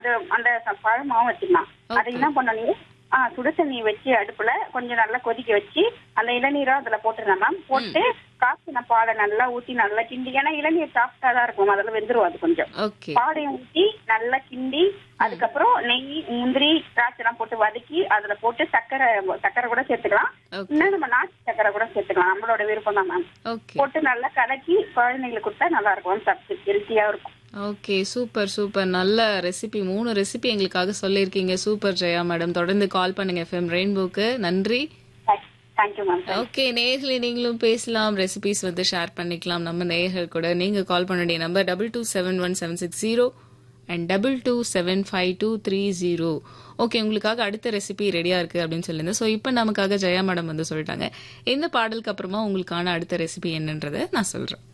அது அந்த ச- பழமாவும் வச்சுக்கலாம் அதை என்ன பண்ணணும் ஆ சுடு தண்ணி வச்சு அடுப்புல கொஞ்சம் நல்லா கொதிக்க வச்சு அந்த இளநீரை அதுல போட்டுருந்தேன் மேம் போட்டு காய்ச்சின பாலை நல்லா ஊத்தி நல்லா கிண்டி ஏன்னா இளநீர் சாஃப்டா தான் இருக்கும் அதில் வெந்துரும் அது கொஞ்சம் ஓகே பாலையும் ஊத்தி நல்லா கிண்டி அதுக்கப்புறம் நெய் முந்திரி திராட்சை எல்லாம் போட்டு வதக்கி அதுல போட்டு சக்கரை சக்கரை கூட சேர்த்துக்கலாம் ஓகே இன்னும் நம்ம நாட்டு சக்கரை கூட சேர்த்துக்கலாம் நம்மளோட விருப்பம் தான் மேம் ஓகே போட்டு நல்லா கலக்கி குழந்தைங்களுக்கு கொடுத்தா நல்லா இருக்கும் சத்து ஹெல்த்தியா இருக்கும் ஓகே சூப்பர் சூப்பர் நல்ல ரெசிபி மூணு ரெசிபி எங்களுக்காக சொல்லியிருக்கீங்க சூப்பர் ஜெயா மேடம் தொடர்ந்து கால் பண்ணுங்க எஃப்எம் ரெயின்போக்கு நன்றி தேங்க்யூ மேம் ஓகே நேயர்களே நீங்களும் பேசலாம் ரெசிபிஸ் வந்து ஷேர் பண்ணிக்கலாம் நம்ம நேயர்கள் கூட நீங்க கால் பண்ண வேண்டிய number double two seven one seven six zero and double two seven five two three zero okay உங்களுக்காக அடுத்த ரெசிபி ரெடியா இருக்கு அப்படின்னு சொல்லியிருந்தேன் ஸோ இப்போ நமக்காக ஜெயா மேடம் வந்து சொல்லிட்டாங்க இந்த பாடலுக்கு அப்புறமா உங்களுக்கான அடுத்த ரெசிபி என்னன்றதை நான் சொல்றேன்